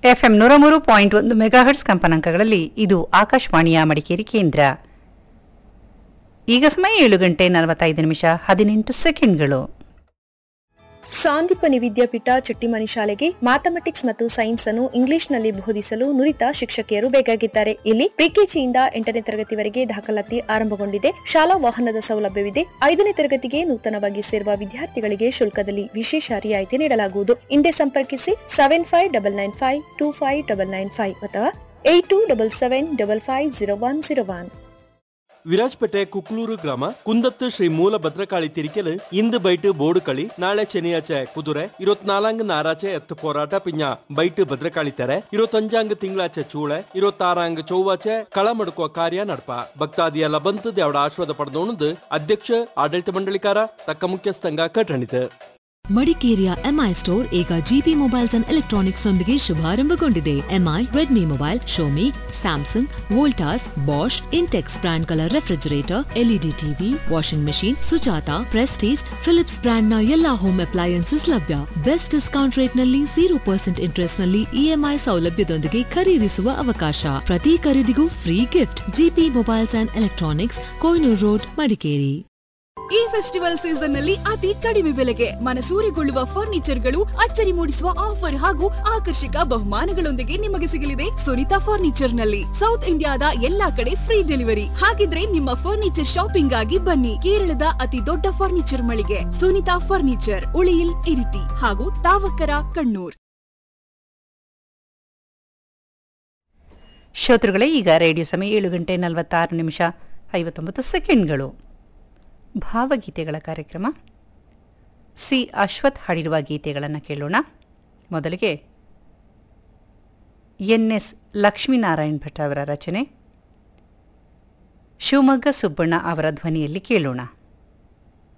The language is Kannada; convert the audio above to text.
ಎಫ್ಎಂ ನೂರ ಮೂರು ಪಾಯಿಂಟ್ ಒಂದು ಮೆಗಾಹರ್ಟ್ಸ್ ಕಂಪನಾಂಕಗಳಲ್ಲಿ ಇದು ಆಕಾಶವಾಣಿಯ ಮಡಿಕೇರಿ ಕೇಂದ್ರ ಈಗ ಸಮಯ ಏಳು ಗಂಟೆ ನಲವತ್ತೈದು ನಿಮಿಷ ಹದಿನೆಂಟು ಸೆಕೆಂಡ್ಗಳು ಸಾಂದೀಪನಿ ವಿದ್ಯಾಪೀಠ ಚಟ್ಟಿಮನಿ ಶಾಲೆಗೆ ಮ್ಯಾಥಮೆಟಿಕ್ಸ್ ಮತ್ತು ಸೈನ್ಸ್ ಅನ್ನು ಇಂಗ್ಲಿಷ್ನಲ್ಲಿ ಬೋಧಿಸಲು ನುರಿತ ಶಿಕ್ಷಕಿಯರು ಬೇಕಾಗಿದ್ದಾರೆ ಇಲ್ಲಿ ಪ್ರಿಕೆಜಿಯಿಂದ ಎಂಟನೇ ತರಗತಿವರೆಗೆ ದಾಖಲಾತಿ ಆರಂಭಗೊಂಡಿದೆ ಶಾಲಾ ವಾಹನದ ಸೌಲಭ್ಯವಿದೆ ಐದನೇ ತರಗತಿಗೆ ನೂತನವಾಗಿ ಸೇರುವ ವಿದ್ಯಾರ್ಥಿಗಳಿಗೆ ಶುಲ್ಕದಲ್ಲಿ ವಿಶೇಷ ರಿಯಾಯಿತಿ ನೀಡಲಾಗುವುದು ಹಿಂದೆ ಸಂಪರ್ಕಿಸಿ seven five double nine five two five double nine five ಅಥವಾ eight two double seven double five zero one zero one Virajpet Kukloor ಗ್ರಾಮ ಕುಂದತ್ತು ಶ್ರೀ ಮೂಲ ಭದ್ರಕಾಳಿ ತಿರಿಕೆಲು ಇಂದು ಬೈಟ್ ಬೋರ್ಡು ಕಳಿ ನಾಳೆ ಚೆನಿಯಾಚೆ ಕುದುರೆ ഇരുപത്തിനാലാംഗ് ഞായറാഴ്ച എത്ത് പോരാട്ട പിഞ്ഞ ബൈറ്റ് ഭദ്രകാളി തെരെ ഇരുപത്തഞ്ചാಂಗ್ ತಿಂಗಳಾಚೆ ಚೂಳೆ ഇരുപത്താറാಂಗ್ ಚೌವಾಚೆ ಕಳಮಡುಕುವ ಕಾರ್ಯ ನಡಪ ಭಕ್ತಾದಿಯೆಲ್ಲ ಬಂತು ದೇವಡ ಆಶ್ವಾದ ಪಡೆದೋಣದು ಅಧ್ಯಕ್ಷ ಆಡಳಿತ ಮಂಡಳಿಕಾರ ತಕ್ಕ ಮುಖ್ಯಸ್ಥಂಗ ಕಟ್ಟಣಿತು ಮಡಿಕೇರಿಯ ಎಂಐ ಸ್ಟೋರ್ ಈಗ ಜಿಪಿ ಮೊಬೈಲ್ಸ್ ಅಂಡ್ ಎಲೆಕ್ಟ್ರಾನಿಕ್ಸ್ ನೊಂದಿಗೆ ಶುಭಾರಂಭಗೊಂಡಿದೆ MI Redmi mobile Xiaomi Samsung Voltas Bosch Intex brand colour refrigerator LED TV washing machine Sujata Prestige Philips brand ನ ಎಲ್ಲಾ ಹೋಮ್ ಅಪ್ಲಯನ್ಸಸ್ ಲಭ್ಯ ಬೆಸ್ಟ್ ಡಿಸ್ಕೌಂಟ್ ರೇಟ್ ನಲ್ಲಿ ಜೀರೋ ಪರ್ಸೆಂಟ್ ಇಂಟ್ರೆಸ್ಟ್ ನಲ್ಲಿ ಇಎಂಐ ಸೌಲಭ್ಯದೊಂದಿಗೆ ಖರೀದಿಸುವ ಅವಕಾಶ ಪ್ರತಿ ಖರೀದಿಗೂ free gift GP mobiles and electronics Koinoor road Madikeri ಈ ಫೆಸ್ಟಿವಲ್ ಸೀಸನ್ ನಲ್ಲಿ ಅತಿ ಕಡಿಮೆ ಬೆಲೆಗೆ ಮನಸೂರೆಗೊಳ್ಳುವ ಫರ್ನಿಚರ್ಗಳು ಅಚ್ಚರಿ ಮೂಡಿಸುವ ಆಫರ್ ಹಾಗೂ ಆಕರ್ಷಕ ಬಹುಮಾನಗಳೊಂದಿಗೆ ನಿಮಗೆ ಸಿಗಲಿದೆ ಸುನಿತಾ ಫರ್ನಿಚರ್ ನಲ್ಲಿ ಸೌತ್ ಇಂಡಿಯಾದ ಎಲ್ಲಾ ಕಡೆ ಫ್ರೀ ಡೆಲಿವರಿ ಹಾಗಿದ್ರೆ ನಿಮ್ಮ ಫರ್ನಿಚರ್ ಶಾಪಿಂಗ್ ಆಗಿ ಬನ್ನಿ ಕೇರಳದ ಅತಿ ದೊಡ್ಡ ಫರ್ನಿಚರ್ ಮಳಿಗೆ ಸುನಿತಾ ಫರ್ನಿಚರ್ ಉಳಿಯಿಲ್ ಇರಿಟಿ ಹಾಗೂ ತಾವಕ್ಕರ ಕಣ್ಣೂರ್ ಶ್ರೋತೃಗಳೇ ಈಗ ರೇಡಿಯೋ ಸಮಯ ಏಳು ಗಂಟೆ ನಲವತ್ತಾರು ನಿಮಿಷ ಐವತ್ತೊಂಬತ್ತು ಸೆಕೆಂಡ್ಗಳು ಭಾವಗೀತೆಗಳ ಕಾರ್ಯಕ್ರಮ ಸಿ ಅಶ್ವಥ್ ಹಾಡಿರುವ ಗೀತೆಗಳನ್ನು ಕೇಳೋಣ ಮೊದಲಿಗೆ ಎನ್ ಎಸ್ ಲಕ್ಷ್ಮೀನಾರಾಯಣ್ ಭಟ್ ಅವರ ರಚನೆ ಶಿವಮೊಗ್ಗ ಸುಬ್ಬಣ್ಣ ಅವರ ಧ್ವನಿಯಲ್ಲಿ ಕೇಳೋಣ